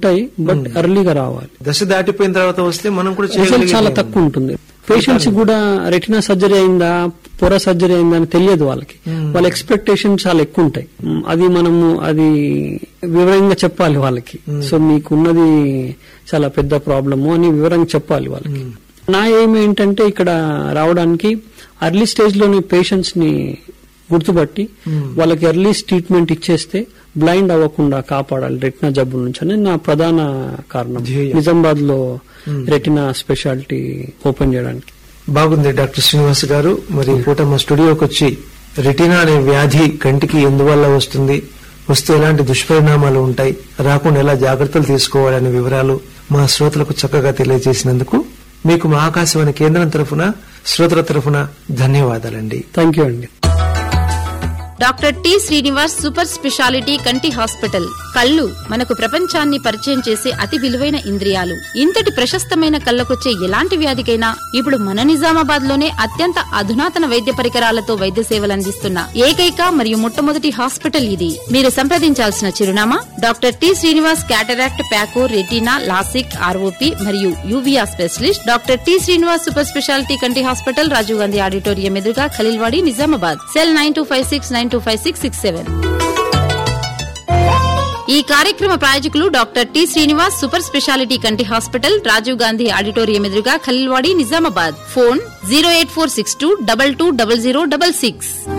ఉంటాయి బట్ ఎర్లీగా రావాలి దశ దాటిపోయిన తర్వాత వస్తే మనం కూడా రిజల్ట్ చాలా చేయగలిగేది తక్కువ ఉంటుంది పేషెంట్స్ కూడా రెటినా సర్జరీ అయిందా పొర సర్జరీ అయిందా అని తెలియదు వాళ్ళకి వాళ్ళ ఎక్స్పెక్టేషన్ చాలా ఎక్కువ ఉంటాయి మ్, అది మనము అది వివరంగా చెప్పాలి వాళ్ళకి సో మీకు ఉన్నది చాలా పెద్ద ప్రాబ్లము అని వివరంగా చెప్పాలి వాళ్ళకి నా ఏం ఏంటంటే ఇక్కడ రావడానికి అర్లీ స్టేజ్ లోని పేషెంట్స్ ని గుర్తుపట్టి వాళ్ళకి ఎర్లీ ట్రీట్మెంట్ ఇచ్చేస్తే బ్లైండ్ అవ్వకుండా కాపాడాలి రెటినా జబ్బుల నుంచి అని నా ప్రధాన కారణం ధ్యేయం. నిజామాబాద్ లో రెటినా స్పెషాలిటీ ఓపెన్ చేయడానికి బాగుంది డాక్టర్ శ్రీనివాస్ గారు మరి ఈ పూట మా స్టూడియోకి వచ్చి రెటినా అనే వ్యాధి కంటికి ఎందువల్ల వస్తుంది వస్తే ఎలాంటి దుష్పరిణామాలు ఉంటాయి రాకుండా ఎలా జాగ్రత్తలు తీసుకోవాలనే వివరాలు మా శ్రోతలకు చక్కగా తెలియజేసినందుకు మీకు మా ఆకాశవాణి కేంద్రం తరఫున శ్రోతల తరఫున ధన్యవాదాలండి థ్యాంక్ యూ అండి doctor T Srinivas super speciality కంటి హాస్పిటల్ కళ్ళు మనకు ప్రపంచాన్ని పరిచయం చేసే అతి విలువైన ఇంద్రియాలు ఇంతటి ప్రశస్తమైన కళ్ళకొచ్చే ఎలాంటి వ్యాధికైనా ఇప్పుడు మన నిజామాబాద్ లోనే అత్యంత అధునాతన వైద్య పరికరాలతో వైద్య సేవలు అందిస్తున్న ఏకైక మరియు మొట్టమొదటి హాస్పిటల్ ఇది మీరు సంప్రదించాల్సిన చిరునామా doctor T Srinivas cataract phaco retina LASIK ROP మరియు uvea specialist doctor T Srinivas super speciality కంటి హాస్పిటల్ రాజీవ్ గాంధీ ఆడిటోరియం ఎదురుగా Khaleelwadi Nizamabad cell nine two five six nine two five six six seven ఈ కార్యక్రమ ప్రాయోజకులు doctor T Srinivas super speciality కంటి హాస్పిటల్ రాజీవ్ గాంధీ ఆడిటోరియం ఎదురుగా Khaleelwadi Nizamabad phone zero eight four six two double two double zero double six